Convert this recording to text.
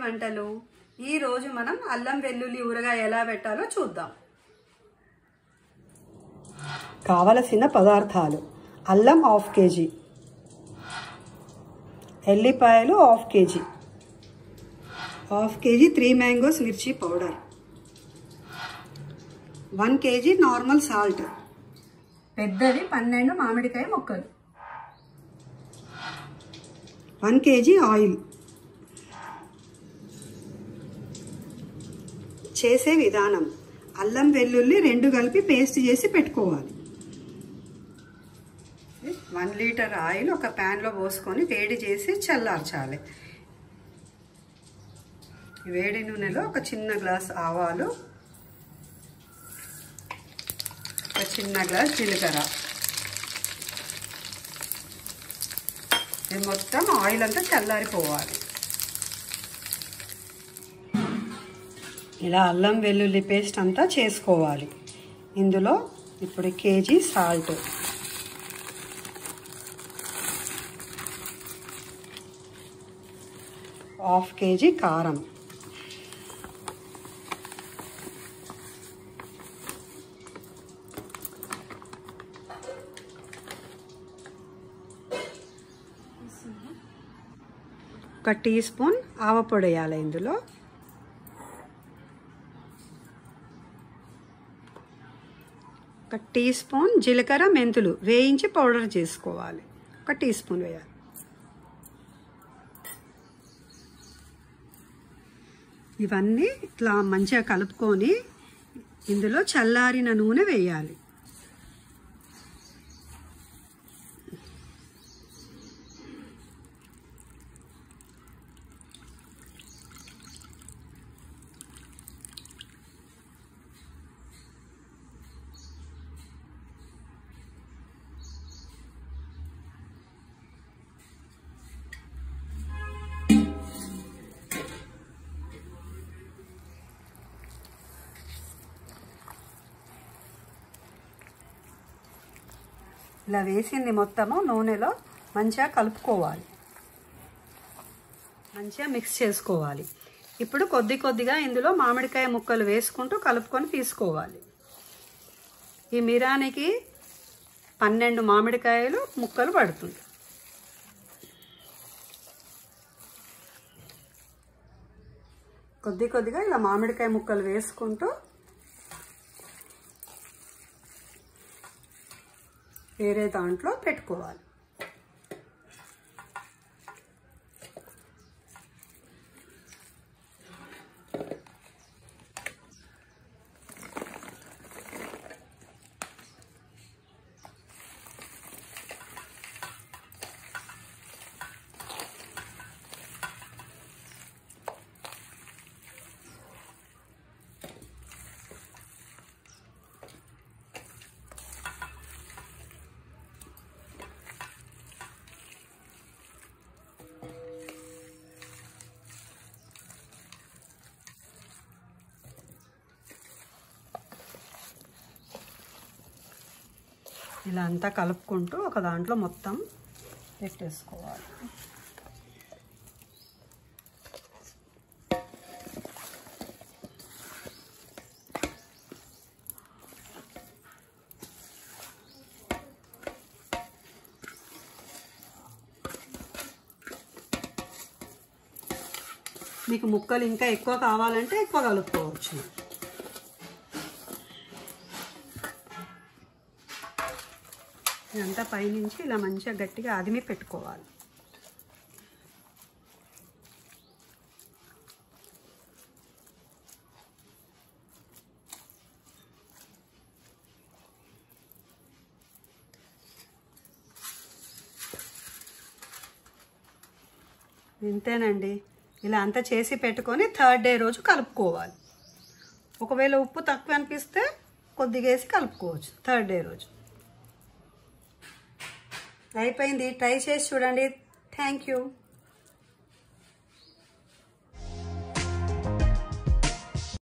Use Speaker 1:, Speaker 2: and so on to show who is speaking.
Speaker 1: వంటలు ఈ రోజు మనం అల్లం వెల్లుల్లి ఊరగాయ ఎలా పెట్టాలో చూద్దాం కావలసిన పదార్థాలు అల్లం హాఫ్ కేజీ ఎల్లిపాయలు half kg half kg three mangoes మిర్చి powder one kg normal salt పెద్దవి పన్నెండు మామిడికాయ ముక్కలు వన్ కేజీ ఆయిల్ చేసే విధానం అల్లం వెల్లుల్లి రెండు కలిపి పేస్ట్ చేసి పెట్టుకోవాలి వన్ లీటర్ ఆయిల్ ఒక ప్యాన్లో పోసుకొని వేడి చేసి చల్లార్చాలి వేడి నూనెలో ఒక చిన్న గ్లాస్ ఆవాలు ఒక చిన్న గ్లాస్ జీలకర్ర ఇది మొత్తం ఆయిల్ అంతా చల్లారిపోవాలి ఇలా అల్లం వెల్లుల్లి పేస్ట్ అంతా చేసుకోవాలి ఇందులో ఇప్పుడు కేజీ సాల్ట్ హాఫ్ కేజీ కారం ఒక టీ స్పూన్ ఆవపొడి వేయాలి ఇందులో ఒక టీ స్పూన్ జీలకర్ర మెంతులు వేయించి పౌడర్ చేసుకోవాలి ఒక టీ స్పూన్ వేయాలి ఇవన్నీ ఇట్లా మంచిగా కలుపుకొని ఇందులో చల్లారిన నూనె వేయాలి ఇలా వేసింది మొత్తము నూనెలో మంచిగా కలుపుకోవాలి మంచిగా మిక్స్ చేసుకోవాలి ఇప్పుడు కొద్ది కొద్దిగా ఇందులో మామిడికాయ ముక్కలు వేసుకుంటూ కలుపుకొని తీసుకోవాలి ఈ మిరానికి పన్నెండు మామిడికాయలు ముక్కలు పడుతుంది కొద్ది కొద్దిగా ఇలా మామిడికాయ ముక్కలు వేసుకుంటూ వేరే దాంట్లో పెట్టుకోవాలి ఇలా అంతా కలుపుకుంటూ ఒక దాంట్లో మొత్తం పెట్టేసుకోవాలి మీకు ముక్కలు ఇంకా ఎక్కువ కావాలంటే ఎక్కువ కలుపుకోవచ్చు ఇదంతా పైనుంచి ఇలా మంచిగా గట్టిగా ఆదిమి పెట్టుకోవాలి ఇంతేనండి ఇలా అంతా చేసి పెట్టుకొని థర్డ్ డే రోజు కలుపుకోవాలి ఒకవేళ ఉప్పు తక్కువ అనిపిస్తే కొద్దిగా వేసి కలుపుకోవచ్చు థర్డ్ డే రోజు అయిపోయింది ట్రై చేసి చూడండి థ్యాంక్ యూ